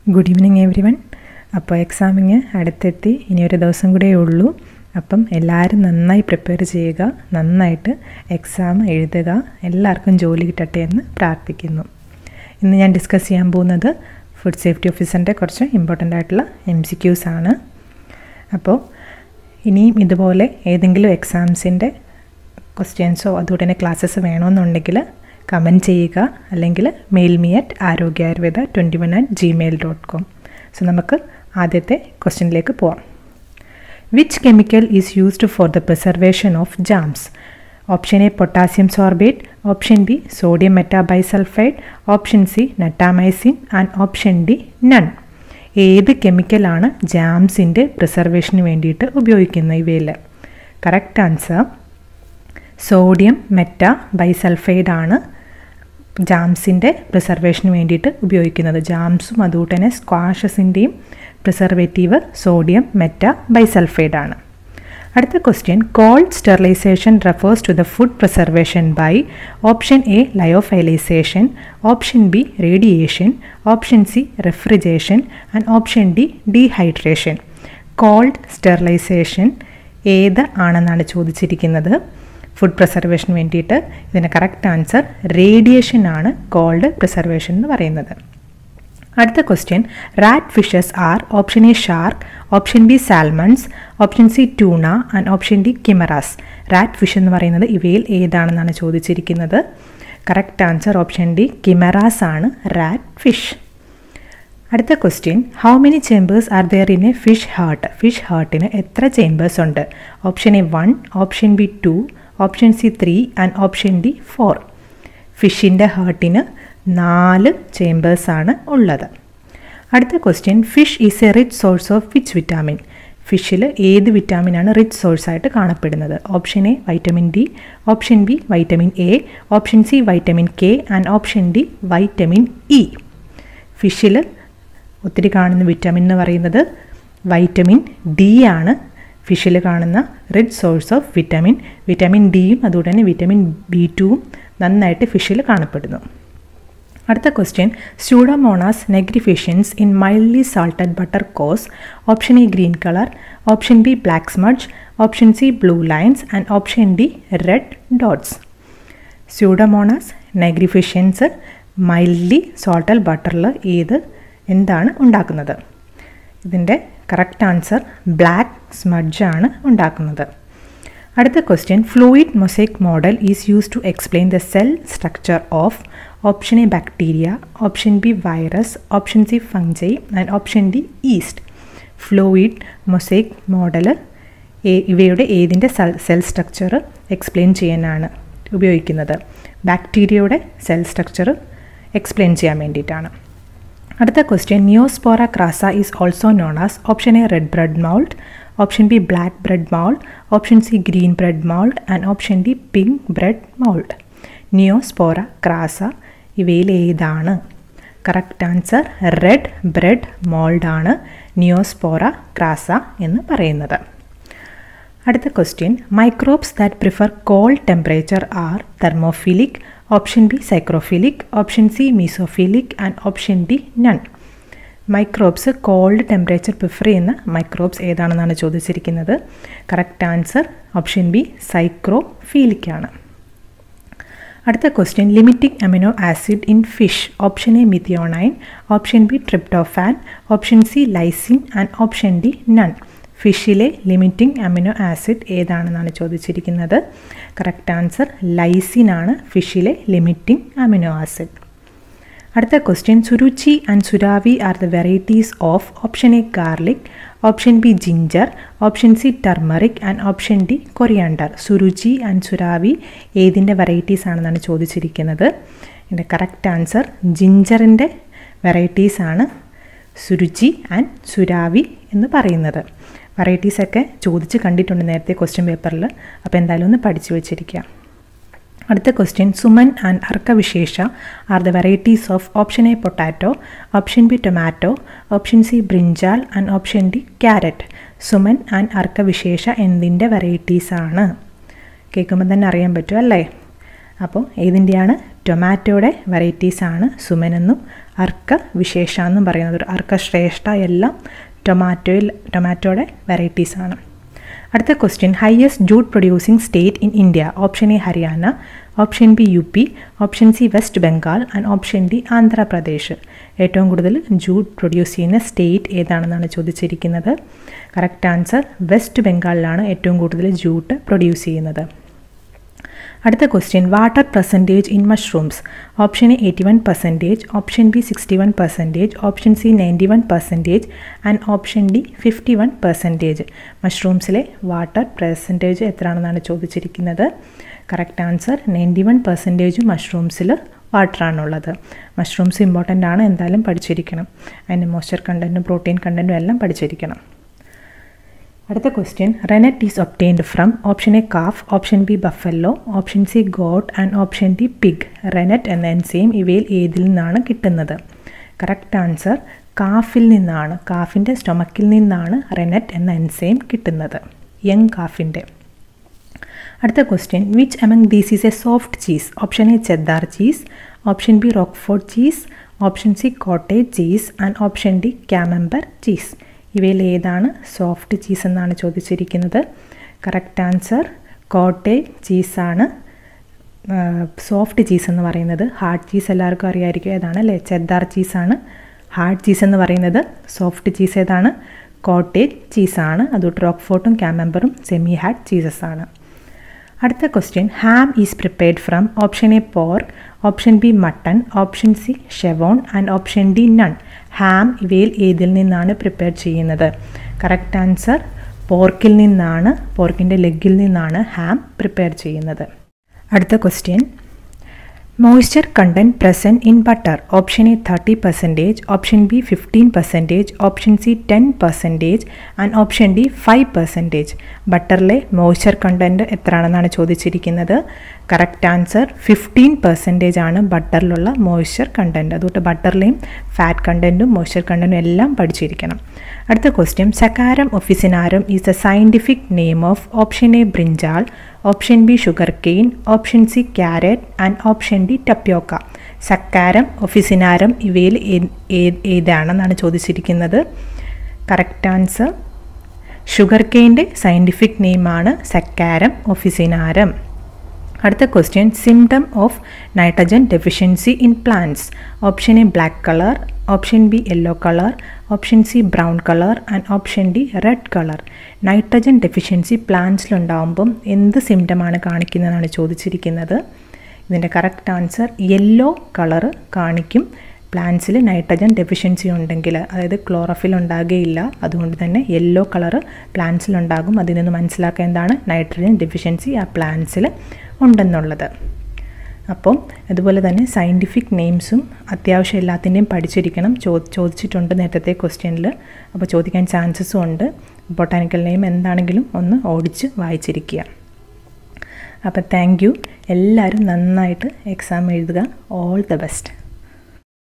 good evening everyone അപ്പോൾ എക്സാമിങ് അടുത്തെത്തി ഇനി ഒരു ദിവസം കൂടെ ഉള്ളൂ അപ്പം എല്ലാവരും നന്നായി പ്രിപ്പയർ ചെയ്യുക നന്നായിട്ട് എക്സാം എഴുതുക എല്ലാവർക്കും ജോലി കിട്ടട്ടെ എന്ന് പ്രാർത്ഥിക്കുന്നു ഇന്ന് ഞാൻ ഡിസ്കസ് ചെയ്യാൻ പോകുന്നത് ഫുഡ് സേഫ്റ്റി ഓഫീസറിൻ്റെ കുറച്ച് ഇമ്പോർട്ടൻ്റ് ആയിട്ടുള്ള എം സി ക്യൂസ് ആണ് അപ്പോൾ ഇനിയും ഇതുപോലെ ഏതെങ്കിലും എക്സാംസിൻ്റെ ക്വസ്റ്റ്യൻസോ അതുകൊണ്ട് തന്നെ ക്ലാസ്സസ് വേണമെന്നുണ്ടെങ്കിൽ കമൻറ്റ് ചെയ്യുക അല്ലെങ്കിൽ mail me at Arogya Ayurveda twenty one at Gmail dot com so നമുക്ക് ആദ്യത്തെ ക്വസ്റ്റ്യനിലേക്ക് പോവാം which chemical is used for the preservation of jams option A potassium sorbate option B sodium metabisulphite option C natamycin and option D none ഏത് കെമിക്കലാണ് ജാംസിൻ്റെ പ്രിസർവേഷന് വേണ്ടിയിട്ട് ഉപയോഗിക്കുന്നത് ഇവയിൽ correct answer sodium metabisulphite ആണ് ജാംസിൻ്റെ പ്രിസർവേഷന് വേണ്ടിയിട്ട് ഉപയോഗിക്കുന്നത് ജാംസും അതുകൊണ്ട് തന്നെ സ്ക്വാഷസിൻ്റെയും പ്രിസർവേറ്റീവ് സോഡിയം മെറ്റ ബൈസൾഫൈഡ് ആണ് അടുത്ത question cold sterilisation refers to the food preservation by option A lyophilization option B radiation option C refrigeration and option D dehydration cold sterilization ഏത് ആണെന്നാണ് ചോദിച്ചിരിക്കുന്നത് ഫുഡ് പ്രിസർവേഷന് വേണ്ടിയിട്ട് ഇതിൻ്റെ കറക്റ്റ് ആൻസർ റേഡിയേഷൻ ആണ് cold preservation എന്ന് പറയുന്നത് അടുത്ത question rat fishes are option A shark option B salmons option C tuna and option D chimaeras rat fish എന്ന് പറയുന്നത് ഇവയിൽ ഏതാണെന്നാണ് ചോദിച്ചിരിക്കുന്നത് correct answer option D chimaeras ആണ് റാറ്റ് ഫിഷ് അടുത്ത question how many chambers are there in a fish heart fish ഹാർട്ടിന് എത്ര chambers ഉണ്ട് option A one option B two option C three and option D four ഫിഷിൻ്റെ ഹാർട്ടിന് നാല് ചേമ്പേഴ്സാണ് ഉള്ളത് അടുത്ത question fish is a rich source of which vitamin ഫിഷിൽ ഏത് വിറ്റാമിനാണ് റിച്ച് സോഴ്സ് ആയിട്ട് കാണപ്പെടുന്നത് option A vitamin D option B vitamin A option C vitamin K and option D vitamin E ഫിഷിൽ ഒത്തിരി കാണുന്ന വിറ്റാമിൻ എന്ന് പറയുന്നത് വൈറ്റമിൻ ഡി ആണ് ഫിഷിൽ കാണുന്ന rich source of vitamin vitamin ഡിയും അതുകൊണ്ട് തന്നെ വിറ്റാമിൻ ബി ടുവും നന്നായിട്ട് ഫിഷിൽ കാണപ്പെടുന്നു അടുത്ത question Pseudomonas nigrifaciens in mildly salted butter causes option A green colour option B black smudge option C blue lines and option D red dots Pseudomonas nigrifaciens mildly salted ബട്ടറിൽ ഏത് എന്താണ് ഉണ്ടാക്കുന്നത് ഇതിൻ്റെ കറക്റ്റ് ആൻസർ ബ്ലാക്ക് സ്മഡ്ജാണ് ഉണ്ടാക്കുന്നത് അടുത്ത question fluid mosaic model is use to explain the cell structure of option A bacteria option B virus option C fungi and option D yeast fluid mosaic model ഇവയുടെ ഏതിൻ്റെ cell structure explain ചെയ്യാനാണ് ഉപയോഗിക്കുന്നത് ബാക്ടീരിയയുടെ cell structure explain ചെയ്യാൻ വേണ്ടിയിട്ടാണ് അടുത്ത question Neurospora crassa is also known as option A red bread mould option B black bread mould option C green bread mould and option D pink bread mould Neurospora crassa ഇവയിൽ ഏതാണ് correct answer red bread മോൾഡാണ് Neurospora crassa എന്ന് പറയുന്നത് അടുത്ത question microbes that prefer cold temperature are thermophilic option B psychrophilic option C mesophilic and option D none microbes cold temperature prefer ചെയ്യുന്ന microbes ഏതാണെന്നാണ് ചോദിച്ചിരിക്കുന്നത് correct answer option B psychrophilic ആണ് അടുത്ത question limiting amino acid in fish option A methionine option B tryptophan option C lysine and option D none ഫിഷിലെ limiting amino acid ഏതാണെന്നാണ് ചോദിച്ചിരിക്കുന്നത് correct answer lysine ആണ് ഫിഷിലെ limiting amino acid അടുത്ത question Suruchi and Suravi are the varieties of option A garlic option B ginger option C turmeric and option D coriander Suruchi and Suravi ഏതിൻ്റെ varieties ആണെന്നാണ് ചോദിച്ചിരിക്കുന്നത് ഇതിൻ്റെ കറക്റ്റ് ആൻസർ ജിഞ്ചറിൻ്റെ വെറൈറ്റീസ് ആണ് സുരുചി ആൻഡ് സുരാവി എന്ന് പറയുന്നത് വെറൈറ്റീസൊക്കെ ചോദിച്ച് കണ്ടിട്ടുണ്ട് നേരത്തെ ക്വസ്റ്റ്യൻ പേപ്പറിൽ അപ്പോൾ എന്തായാലും ഒന്ന് പഠിച്ചു വെച്ചിരിക്കുക അടുത്ത question Suman and Arka Vishesh are the varieties of option A potato option B tomato option C brinjal and option D carrot Suman and Arka Vishesh എന്തിൻ്റെ വെറൈറ്റീസാണ് കേൾക്കുമ്പോൾ തന്നെ അറിയാൻ പറ്റും അല്ലേ അപ്പോൾ ഏതിൻ്റെയാണ് ടൊമാറ്റോയുടെ വെറൈറ്റീസാണ് സുമൻ എന്നും അർക്ക വിശേഷ എന്നും പറയുന്നത് ഒരു അർക്ക ശ്രേഷ്ഠ എല്ലാം ടൊമാറ്റോയിൽ ടൊമാറ്റോയുടെ വെറൈറ്റീസാണ് അടുത്ത question highest jute producing state in India option A Haryana option B U P option C West Bengal and option D Andhra Pradesh ഏറ്റവും കൂടുതൽ ജൂട്ട് പ്രൊഡ്യൂസ് ചെയ്യുന്ന സ്റ്റേറ്റ് ഏതാണെന്നാണ് ചോദിച്ചിരിക്കുന്നത് കറക്റ്റ് ആൻസർ വെസ്റ്റ് ബംഗാളിലാണ് ഏറ്റവും കൂടുതൽ ജൂട്ട് പ്രൊഡ്യൂസ് ചെയ്യുന്നത് അടുത്ത question water percentage in mushrooms option A eighty one percentage option B sixty one percentage option C ninety one percentage and option D fifty one percentage മഷ്റൂംസിലെ water percentage എത്രയാണെന്നാണ് ചോദിച്ചിരിക്കുന്നത് correct answer ninety one percentage മഷ്റൂംസിൽ വാട്ടറാണുള്ളത് mushrooms important ആണ് എന്തായാലും പഠിച്ചിരിക്കണം അതിൻ്റെ moisture കണ്ടൻറ്റും protein കണ്ടൻറ്റും എല്ലാം പഠിച്ചിരിക്കണം അടുത്ത question rennet is obtained from option A calf option B buffalo option C goat and option D pig rennet എന്ന എൻസെയിം ഇവയിൽ ഏതിൽ നിന്നാണ് കിട്ടുന്നത് കറക്റ്റ് ആൻസർ കാഫിൽ നിന്നാണ് കാഫിൻ്റെ സ്റ്റൊമക്കിൽ നിന്നാണ് റെനറ്റ് എന്ന എൻസെയിം കിട്ടുന്നത് യങ് കാഫിൻ്റെ അടുത്ത question which among these is a soft cheese option A cheddar cheese option B Roquefort cheese option C cottage cheese and option D Camembert cheese ഇവയിൽ ഏതാണ് സോഫ്റ്റ് ചീസ് എന്നാണ് ചോദിച്ചിരിക്കുന്നത് കറക്റ്റ് ആൻസർ കോട്ടേജ് ചീസാണ് soft cheese എന്ന് പറയുന്നത് hard cheese എല്ലാവർക്കും അറിയായിരിക്കും ഏതാണ് അല്ലേ ചെദ്ദാർ ചീസാണ് ഹാർഡ് ചീസ് എന്ന് പറയുന്നത് സോഫ്റ്റ് ചീസ് ഏതാണ് കോട്ടേജ് ചീസാണ് അതുകൊണ്ട് റോക്ക്ഫോർട്ടും ക്യാമംബറും സെമി ഹാർഡ് ചീസസ് ആണ് അടുത്ത question ham is prepared from option A pork option B mutton option C chevon and option D none ham ഇവയിൽ ഏതിൽ നിന്നാണ് പ്രിപ്പയർ ചെയ്യുന്നത് കറക്റ്റ് ആൻസർ പോർക്കിൽ നിന്നാണ് പോർക്കിൻ്റെ ലെഗിൽ നിന്നാണ് ഹാം പ്രിപ്പയർ ചെയ്യുന്നത് അടുത്ത question moisture content present in butter option A thirty percentage option B fifteen percentage option C ten percentage and option D five percentage ബട്ടറിലെ moisture content എത്രയാണെന്നാണ് ചോദിച്ചിരിക്കുന്നത് കറക്റ്റ് ആൻസർ ഫിഫ്റ്റീൻ പെർസെൻറ്റേജ് ആണ് ബട്ടറിലുള്ള moisture content അതുകൊണ്ട് ബട്ടറിലെയും fat കണ്ടൻറ്റും moisture കണ്ടൻറ്റും എല്ലാം പഠിച്ചിരിക്കണം അടുത്ത question Saccharum officinarum is the scientific name of option A brinjal option B sugar cane option C carrot and option D tapioca Saccharum officinarum ഇവയിൽ ഏതാണെന്നാണ് ചോദിച്ചിരിക്കുന്നത് correct answer sugar കെയിൻ്റെ scientific നെയിമാണ് Saccharum officinarum അടുത്ത question symptom of nitrogen deficiency in plants option A black colour option B yellow colour option C brown colour and option D red colour nitrogen deficiency പ്ലാന്റ്സിലുണ്ടാകുമ്പം എന്ത് സിംറ്റമാണ് കാണിക്കുന്നതെന്നാണ് ചോദിച്ചിരിക്കുന്നത് ഇതിൻ്റെ correct answer yellow colour കാണിക്കും പ്ലാന്റ്സിൽ nitrogen deficiency ഉണ്ടെങ്കിൽ അതായത് ക്ലോറഫിൽ ഉണ്ടാകുകയില്ല അതുകൊണ്ട് തന്നെ യെല്ലോ കളർ പ്ലാന്റ്സിലുണ്ടാകും അതിൽ നിന്ന് മനസ്സിലാക്കുക എന്താണ് നൈട്രജൻ ഡെഫിഷ്യൻസി ആ പ്ലാന്റ്സിൽ ഉണ്ടെന്നുള്ളത് അപ്പം അതുപോലെ തന്നെ സയൻറ്റിഫിക് നെയിംസും അത്യാവശ്യം എല്ലാത്തിൻ്റെയും പഠിച്ചിരിക്കണം ചോ ചോദിച്ചിട്ടുണ്ട് നേരത്തെ ക്വസ്റ്റ്യനിൽ അപ്പോൾ ചോദിക്കാൻ ചാൻസസും ഉണ്ട് ബൊട്ടാനിക്കൽ നെയിം എന്താണെങ്കിലും ഒന്ന് ഓടിച്ച് വായിച്ചിരിക്കുക അപ്പോൾ താങ്ക് യു എല്ലാവരും നന്നായിട്ട് എക്സാം എഴുതുക ഓൾ ദ ബെസ്റ്റ്